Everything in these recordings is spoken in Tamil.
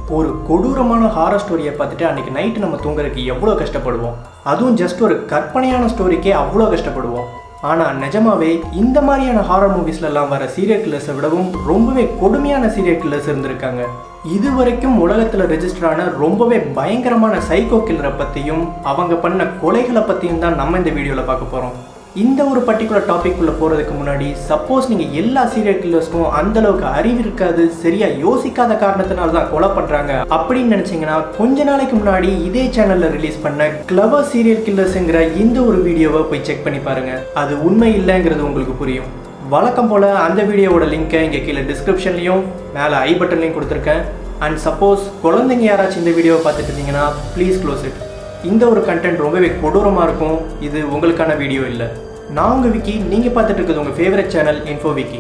ஒரு கொடூரமான ஹாரர் ஸ்டோரியை பார்த்துட்டு அன்றைக்கி நைட்டு நம்ம தூங்குறதுக்கு எவ்வளோ கஷ்டப்படுவோம் அதுவும் ஜஸ்ட் ஒரு கற்பனையான ஸ்டோரிக்கே அவ்வளோ கஷ்டப்படுவோம் ஆனால் நிஜமாவே இந்த மாதிரியான ஹாரர் மூவிஸ்லலாம் வர சீரியல் கில்லர்ஸை விடவும் ரொம்பவே கொடுமையான சீரியல் கில்லர்ஸ் இருந்திருக்காங்க இது வரைக்கும் உலகத்தில் ரெஜிஸ்டர் ஆன ரொம்பவே பயங்கரமான சைக்கோ கில்லரை பற்றியும் அவங்க பண்ண கொலைகளை பற்றியும் தான் நம்ம இந்த வீடியோவில் பார்க்க போகிறோம் இந்த ஒரு பர்டிகுலர் டாபிக் உள்ள போகிறதுக்கு முன்னாடி சப்போஸ் நீங்கள் எல்லா சீரியல் கில்லர்ஸ்க்கும் அந்த அளவுக்கு அறிவு இருக்காது சரியா யோசிக்காத காரணத்தினால தான் கொலை பண்ணுறாங்க அப்படின்னு நினச்சிங்கன்னா கொஞ்ச நாளைக்கு முன்னாடி இதே சேனலில் ரிலீஸ் பண்ண கிளவர் சீரியல் கில்லர்ஸுங்கிற இந்த ஒரு வீடியோவை போய் செக் பண்ணி பாருங்க அது உண்மை இல்லைங்கிறது உங்களுக்கு புரியும் வழக்கம் போல் அந்த வீடியோவோட லிங்க்கை இங்கே கீழே டிஸ்கிரிப்ஷன்லையும் மேலே ஐ பட்டன்லையும் கொடுத்துருக்கேன் அண்ட் சப்போஸ் குழந்தைங்க யாராச்சும் இந்த வீடியோவை பார்த்துட்டு இருந்தீங்கன்னா ப்ளீஸ் க்ளோஸ் இட் இந்த ஒரு கண்டென்ட் ரொம்பவே கொடூரமாக இருக்கும் இது உங்களுக்கான வீடியோ இல்லை நான் உங்கள் விக்கி நீங்கள் பார்த்துட்டு இருக்கிறது உங்கள் favourite channel info Vicky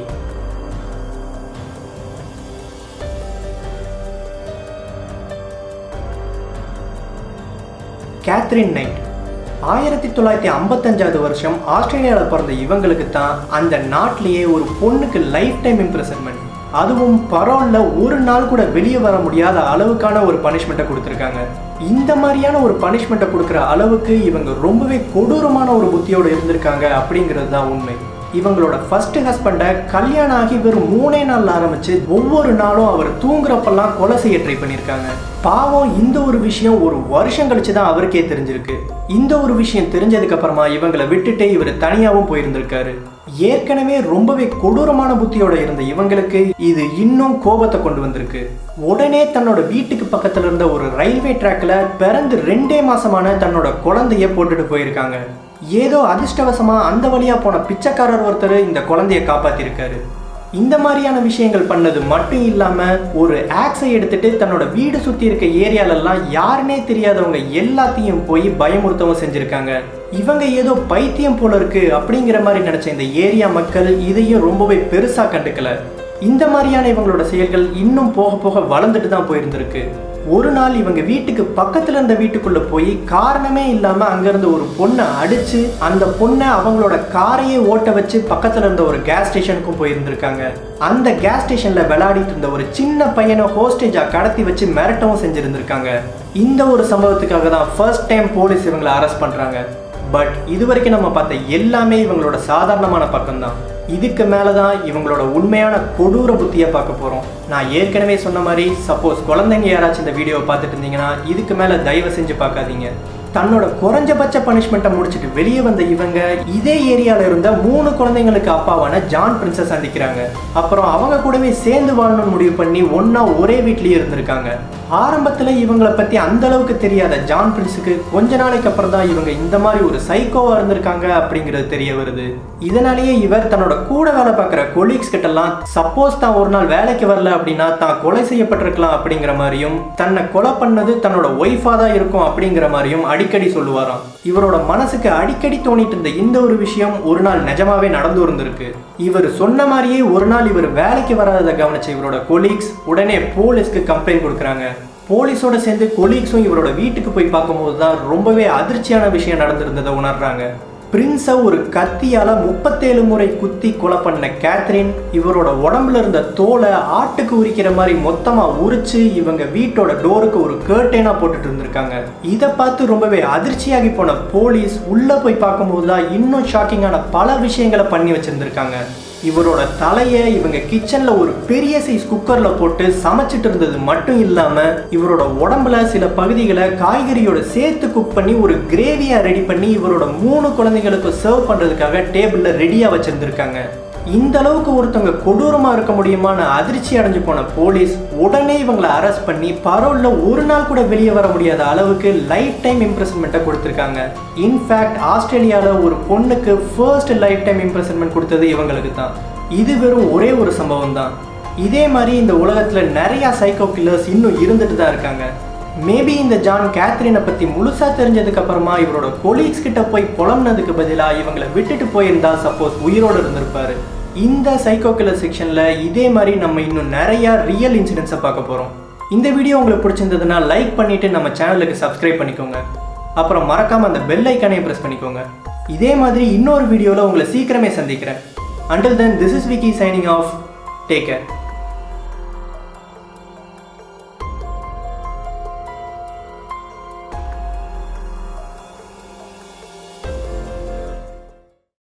Catherine Knight ஆயிரத்தி தொள்ளாயிரத்தி ஐம்பத்தஞ்சாவது வருஷம் ஆஸ்திரேலியாவில் பிறந்த இவங்களுக்கு தான் அந்த நாட்டிலேயே ஒரு பொண்ணுக்கு லைஃப் டைம் இம்ப்ரெசன்மெண்ட் அதுவும் பரோல்ல ஒரு நாள் கூட வெளியே வர முடியாத அளவுக்கான ஒரு பனிஷ்மெண்ட்டை கொடுத்துருக்காங்க இந்த மாதிரியான ஒரு பனிஷ்மெண்ட்டை கொடுக்குற அளவுக்கு இவங்க ரொம்பவே கொடூரமான ஒரு புத்தியோடு இருந்திருக்காங்க அப்படிங்கிறது தான் உண்மை இவங்களோட ஃபர்ஸ்ட் ஹஸ்பண்டை கல்யாணம் ஆகி வெறும் மூணே நாள் ஆரம்பிச்சு ஒவ்வொரு நாளும் அவர் தூங்குறப்பெல்லாம் கொலை செய்ய ட்ரை பண்ணியிருக்காங்க பாவம் இந்த ஒரு விஷயம் ஒரு வருஷம் கழிச்சு தான் அவருக்கே தெரிஞ்சிருக்கு இந்த ஒரு விஷயம் தெரிஞ்சதுக்கு அப்புறமா இவங்களை விட்டுட்டு இவர் தனியாகவும் போயிருந்திருக்காரு ஏற்கனவே ரொம்பவே கொடூரமான புத்தியோட இருந்த இவங்களுக்கு இது இன்னும் கோபத்தை கொண்டு வந்திருக்கு உடனே தன்னோட வீட்டுக்கு பக்கத்துல இருந்த ஒரு ரயில்வே ட்ராக்ல பிறந்து ரெண்டே மாசமான தன்னோட குழந்தைய போட்டுட்டு போயிருக்காங்க ஏதோ அதிர்ஷ்டவசமா அந்த வழியா போன பிச்சைக்காரர் ஒருத்தர் இந்த குழந்தைய காப்பாத்திருக்காரு இந்த மாதிரியான விஷயங்கள் பண்ணது மட்டும் இல்லாம ஒரு ஆக்ஸை எடுத்துட்டு தன்னோட வீடு சுத்தி இருக்க ஏரியாலெல்லாம் யாருனே தெரியாதவங்க எல்லாத்தையும் போய் பயமுறுத்தவும் செஞ்சிருக்காங்க இவங்க ஏதோ பைத்தியம் போல இருக்கு அப்படிங்கிற மாதிரி நினைச்ச இந்த ஏரியா மக்கள் இதையும் ரொம்பவே பெருசா கண்டுக்கல இந்த மாதிரியான இவங்களோட செயல்கள் இன்னும் போக போக வளர்ந்துட்டு தான் போயிருந்திருக்கு ஒரு நாள் இவங்க வீட்டுக்கு பக்கத்துல இருந்த வீட்டுக்குள்ள போய் காரணமே இல்லாம அங்கிருந்த ஒரு பொண்ணை அடிச்சு அந்த பொண்ணை அவங்களோட காரையே ஓட்ட வச்சு பக்கத்துல இருந்த ஒரு கேஸ் ஸ்டேஷனுக்கும் போயிருந்திருக்காங்க அந்த கேஸ் ஸ்டேஷன்ல விளையாடிட்டு இருந்த ஒரு சின்ன பையனை ஹோஸ்டேஜா கடத்தி வச்சு மிரட்டவும் செஞ்சிருந்திருக்காங்க இந்த ஒரு சம்பவத்துக்காக தான் ஃபர்ஸ்ட் டைம் போலீஸ் இவங்களை அரெஸ்ட் பண்றாங்க பட் இது வரைக்கும் நம்ம பார்த்த எல்லாமே இவங்களோட சாதாரணமான பக்கம்தான் இதுக்கு மேலே தான் இவங்களோட உண்மையான கொடூர புத்தியை பார்க்க போகிறோம் நான் ஏற்கனவே சொன்ன மாதிரி சப்போஸ் குழந்தைங்க யாராச்சும் இந்த வீடியோவை பார்த்துட்டு இருந்தீங்கன்னா இதுக்கு மேலே தயவு செஞ்சு பார்க்காதீங்க தன்னோட குறைஞ்சபட்ச பனிஷ்மெண்ட்டை முடிச்சுட்டு வெளியே வந்த இவங்க இதே ஏரியாவில் இருந்த மூணு குழந்தைங்களுக்கு அப்பாவான ஜான் பிரின்ஸை சந்திக்கிறாங்க அப்புறம் அவங்க கூடவே சேர்ந்து வாழணும்னு முடிவு பண்ணி ஒன்றா ஒரே வீட்லேயே இருந்திருக்காங்க ஆரம்பத்தில் இவங்களை பற்றி அந்த அளவுக்கு தெரியாத ஜான் பிரின்ஸுக்கு கொஞ்ச நாளைக்கு அப்புறம் தான் இவங்க இந்த மாதிரி ஒரு சைக்கோவாக இருந்திருக்காங்க அப்படிங்கிறது தெரிய வருது இதனாலேயே இவர் தன்னோட கூட வேலை பார்க்குற கொலீக்ஸ் கிட்டலாம் சப்போஸ் தான் ஒரு நாள் வேலைக்கு வரல அப்படின்னா தான் கொலை செய்யப்பட்டிருக்கலாம் அப்படிங்கிற மாதிரியும் தன்னை கொலை பண்ணது தன்னோட ஒய்ஃபாக தான் இருக்கும் அப்படிங்கிற மாதிரியும் அடிக்கடி சொல்லுவாராம் இவரோட மனசுக்கு அடிக்கடி தோணிட்டு இருந்த இந்த ஒரு விஷயம் ஒரு நாள் நிஜமாவே நடந்து இருந்திருக்கு இவர் சொன்ன மாதிரியே ஒரு நாள் இவர் வேலைக்கு வராததை கவனிச்ச இவரோட கொலீக்ஸ் உடனே போலீஸ்க்கு கம்ப்ளைண்ட் கொடுக்குறாங்க போலீஸோட சேர்ந்து கொலீக்ஸும் இவரோட வீட்டுக்கு போய் பார்க்கும்போது தான் ரொம்பவே அதிர்ச்சியான விஷயம் நடந்திருந்ததை உணர்றாங்க பிரின்ஸை ஒரு கத்தியால முப்பத்தேழு முறை குத்தி கொலை பண்ண கேத்ரின் இவரோட உடம்புல இருந்த தோலை ஆட்டுக்கு உரிக்கிற மாதிரி மொத்தமா உரிச்சு இவங்க வீட்டோட டோருக்கு ஒரு கேர்டேனா போட்டுட்டு இருந்திருக்காங்க இதை பார்த்து ரொம்பவே அதிர்ச்சியாகி போன போலீஸ் உள்ள போய் பார்க்கும்போது தான் இன்னும் ஷாக்கிங்கான பல விஷயங்களை பண்ணி வச்சிருந்திருக்காங்க இவரோட தலையை இவங்க கிச்சன்ல ஒரு பெரிய சைஸ் குக்கர்ல போட்டு சமைச்சிட்டு இருந்தது மட்டும் இல்லாம இவரோட உடம்புல சில பகுதிகளை காய்கறியோட சேர்த்து குக் பண்ணி ஒரு கிரேவியா ரெடி பண்ணி இவரோட மூணு குழந்தைங்களுக்கு சர்வ் பண்றதுக்காக டேபிள்ல ரெடியா வச்சிருந்திருக்காங்க இந்த அளவுக்கு ஒருத்தவங்க கொடூரமா இருக்க முடியுமான அதிர்ச்சி அடைஞ்சு போன போலீஸ் உடனே இவங்களை அரெஸ்ட் பண்ணி பரோல்ல ஒரு நாள் கூட வெளியே வர முடியாத அளவுக்கு லைஃப் டைம் இம்ப்ரெஸ்மெண்ட்டை கொடுத்துருக்காங்க இன்ஃபேக்ட் ஆஸ்திரேலியாவில் ஒரு பொண்ணுக்கு ஃபர்ஸ்ட் லைஃப் டைம் இம்ப்ரெஸ்மெண்ட் கொடுத்தது இவங்களுக்கு தான் இது வெறும் ஒரே ஒரு சம்பவம் தான் இதே மாதிரி இந்த உலகத்தில் நிறையா சைக்கோ கில்லர்ஸ் இன்னும் இருந்துட்டு தான் இருக்காங்க மேபி இந்த ஜான் கேத்ரினை பற்றி முழுசாக தெரிஞ்சதுக்கு அப்புறமா இவரோட கொலீக்ஸ் கிட்ட போய் புலம்புனதுக்கு பதிலாக இவங்களை விட்டுட்டு போயிருந்தா சப்போஸ் உயிரோடு இருந்திருப்பாரு இந்த சைக்கோ கில்லர் செக்ஷனில் இதே மாதிரி நம்ம இன்னும் நிறையா ரியல் இன்சிடென்ட்ஸை பார்க்க போகிறோம் இந்த வீடியோ உங்களுக்கு பிடிச்சிருந்ததுன்னா லைக் பண்ணிவிட்டு நம்ம சேனலுக்கு சப்ஸ்கிரைப் பண்ணிக்கோங்க அப்புறம் மறக்காமல் அந்த பெல் ஐக்கானையும் ப்ரெஸ் பண்ணிக்கோங்க இதே மாதிரி இன்னொரு வீடியோவில் உங்களை சீக்கிரமே சந்திக்கிறேன் until then this is Vicky signing off take care